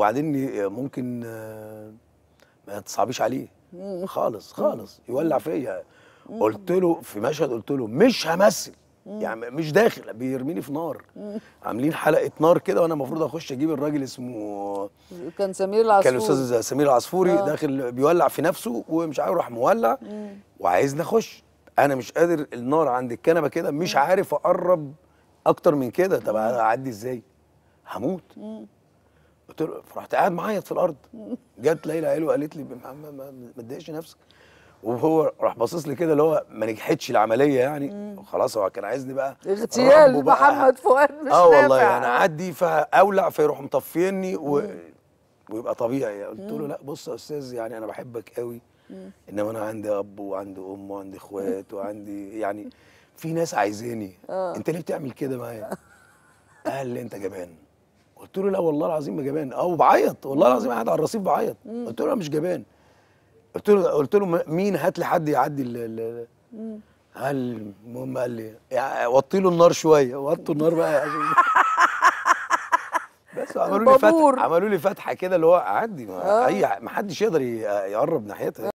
وبعدين ممكن آه، ما تصعبيش عليه خالص خالص يولع فيا قلت له في مشهد قلت له مش همثل يعني مش داخل بيرميني في نار عاملين حلقه نار كده وانا المفروض اخش اجيب الراجل اسمه كان سمير العصفور كان الاستاذ سمير العصفوري آه. داخل بيولع في نفسه ومش عارف راح مولع وعايزني اخش انا مش قادر النار عند الكنبه كده مش عارف اقرب اكتر من كده طب اعدي ازاي هموت قلت له فرحت قاعد معيط في الارض جت ليلى علو قالت لي ما ما- ما ما تضايقش نفسك وهو راح باصص لي كده اللي هو ما نجحتش العمليه يعني خلاص هو كان عايزني بقى اغتيال ربه بقى. محمد فؤاد مش اه والله نافع. يعني اعدي فاولع فيروح مطفيني و... ويبقى طبيعي قلت له لا بص يا استاذ يعني انا بحبك قوي انما انا عندي اب وعندي ام وعندي اخوات وعندي يعني في ناس عايزاني آه. انت ليه بتعمل كده معايا قال لي انت جبان قلت له لا والله العظيم ما جبان اه وبعيط والله العظيم قاعد على الرصيف بعيط قلت له لا مش جبان قلت له قلت له م- مين هات لي حد يعدي ال ال قال المهم قال لي يعني وطي له النار شويه وطوا النار بقى عشان بس عملوا لي البابور. فتحه عملوا لي فتحه كده اللي هو عدي ما اي ما حدش يقدر ي- يقرب ناحيتها